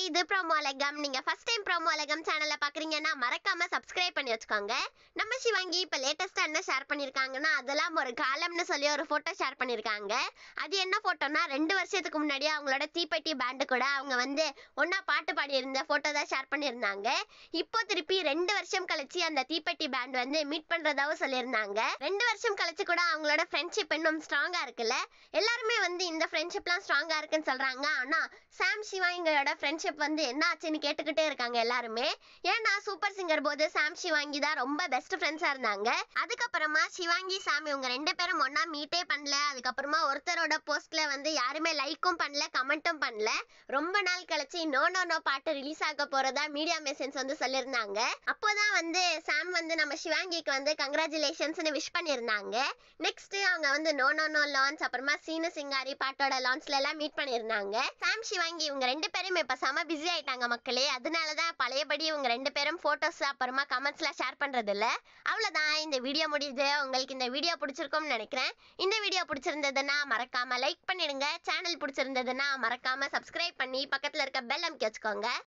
இது ப்ரோமோ அலகம் நீங்க first time promo அலகம் சேனலை பாக்குறீங்கன்னா மறக்காம சப்ஸ்கிரைப் பண்ணி வச்சுக்கோங்க நம்ம சிவாங்கி இப்ப லேட்டஸ்டா என்ன ஷேர் பண்ணிருக்காங்கன்னா அதெல்லாம் ஒரு காலம்னு சொல்லி ஒரு போட்டோ ஷேர் பண்ணிருக்காங்க அது என்ன போட்டோனா ரெண்டு வருஷத்துக்கு முன்னாடி அவங்களோட தீப்பெட்டி பேண்டு கூட அவங்க வந்து ஒன்னா பாட்டு பாடியிருந்த போட்டோ தான் ஷேர் பண்ணியிருந்தாங்க இப்போ திருப்பி ரெண்டு வருஷம் கழிச்சு அந்த தீப்பெட்டி பேண்ட் வந்து மீட் பண்றதாவும் சொல்லியிருந்தாங்க ரெண்டு வருஷம் கழிச்சு கூட அவங்களோட ஃப்ரெண்ட்ஷிப் இன்னும் ஸ்ட்ராங்கா இருக்குல்ல எல்லாருமே வந்து இந்த ஃப்ரெண்ட்ஷிப்லாம் ஸ்ட்ராங்கா இருக்குன்னு சொல்றாங்க ஆனா சாம் சிவாங்கியோட ஃப்ரெண்ட்ஷிப் வந்து என்ன ஆச்சுன்னு கேட்டுக்கிட்டே இருக்காங்க எல்லாருமே ஏன்னா சூப்பர் சிங்கர் போது சாம் சிவாங்கி தான் ரொம்ப பெஸ்ட் ஃப்ரெண்ட்ஸா இருந்தாங்க அதுக்கப்புறமா சிவாங்கி சாம் இவங்க ரெண்டு பேரும் ஒண்ணா மீட்டே பண்ணல அதுக்கப்புறமா ஒருத்தரோட போஸ்ட்ல வந்து யாருமே லைக்கும் பண்ணல கமெண்ட்டும் பண்ணல ரொம்ப நாள் கழிச்சு நோ நோ நோ பாட்டு ரிலீஸ் ஆக போறதா மீடியா மெசேஜ் வந்து சொல்லியிருந்தாங்க அப்போதான் வந்து சாம் வந்து நம்ம சிவாங்கிக்கு வந்து கங்க்ராச்சுலேஷன்ஸ்னு விஷ் பண்ணியிருந்தாங்க நெக்ஸ்ட் அவங்க வந்து நோ நோ நோ லான்ச் அப்புறமா சீனு சிங்காரி பாட்டோட லான்ச்ல எல்லாம் மீட் பண்ணியிருந்தாங்க சாம் சிவாங்கி இவங்க ரெண்டு பேரும் இப்ப செம பிஸி ஆயிட்டாங்க மக்களே அதனாலதான் பழையபடி இவங்க ரெண்டு பேரும் போட்டோஸ் அப்புறமா கமெண்ட்ஸ்லாம் ஷேர் பண்றது இல்ல அவ்வளவுதான் இந்த வீடியோ முடியுது உங்களுக்கு இந்த வீடியோ பிடிச்சிருக்கும்னு நினைக்கிறேன் இந்த வீடியோ பிடிச்சிருந்ததுன்னா மறக்காம லைக் பண்ணிடுங்க சேனல் பிடிச்சிருந்ததுன்னா மறக்காம சப்ஸ்கிரைப் பண்ணி பக்கத்துல இருக்க பெல் அமுக்கி வச்சுக்கோங்க